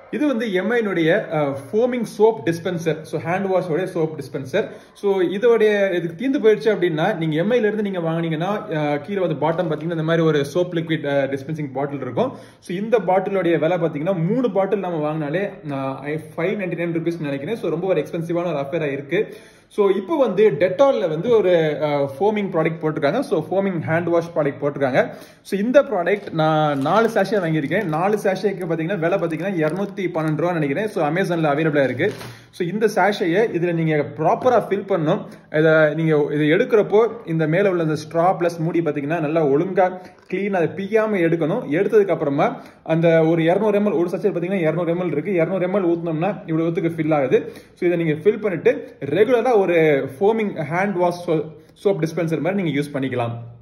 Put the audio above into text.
இது வந்து எம்ஐனுடைய foaming soap dispenser so hand வாஷோடைய சோப் டிஸ்பென்சர் ஸோ இதோடைய இதுக்கு தீர்ந்து போயிடுச்சு அப்படின்னா நீங்க எம்ஐல இருந்து நீங்க வாங்குனீங்கன்னா அஹ், கீழே வந்து பாட்டம் பார்த்தீங்கன்னா இந்த மாதிரி ஒரு சோப் லிக்விட் டிஸ்பென்சிங் பாட்டில் இருக்கும் ஸோ இந்த பாட்டிலோடைய விலை பார்த்தீங்கன்னா மூணு பாட்டில் நம்ம வாங்கினாலே ஃபைவ் நைன்டி நைன் ருபீஸ் நினைக்கிறேன் ஸோ ரொம்ப ஒரு எக்ஸ்பென்சிவான ஒரு அஃபேரா இருக்கு ஸோ இப்போ வந்து டெட்டால்ல வந்து ஒரு ஃபோமிங் ப்ராடக்ட் போட்டிருக்காங்க so foaming hand wash product போட்டிருக்காங்க ஸோ இந்த ப்ராடக்ட் நான் நாலு சேஷே வாங்கியிருக்கேன் நாலு சேஷேக்கு பார்த்தீங்கன்னா விலை பார்த்தீங்கன்னா இரநூத்தி பன்னெண்டு ரூபா நினைக்கிறேன் ஸோ அமேசானில் அவைலபிளாக இருக்கு ஸோ இந்த சேஷையை இதில் நீங்கள் ப்ராப்பராக ஃபில் பண்ணணும் இதை நீங்கள் இதை எடுக்கிறப்போ இந்த மேலே உள்ள இந்த ஸ்ட்ரா ப்ளஸ் மூடி பார்த்தீங்கன்னா நல்லா ஒழுங்காக க்ளீன் அதை பியாமல் எடுக்கணும் எடுத்ததுக்கு அப்புறமா அந்த ஒரு இரநூறு எம்எல் ஒரு சச்சல் பார்த்தீங்கன்னா இரநூறு எம்எல் இருக்கு இரநூறு எம்எல் ஊற்றினோம்னா இவ்வளோத்துக்கு ஃபில் ஆகுது ஸோ இதை நீங்கள் ஃபில் பண்ணிட்டு ரெகுலராக ஒரு foaming hand wash soap dispenser மாதிரி நீங்கள் யூஸ் பண்ணிக்கலாம்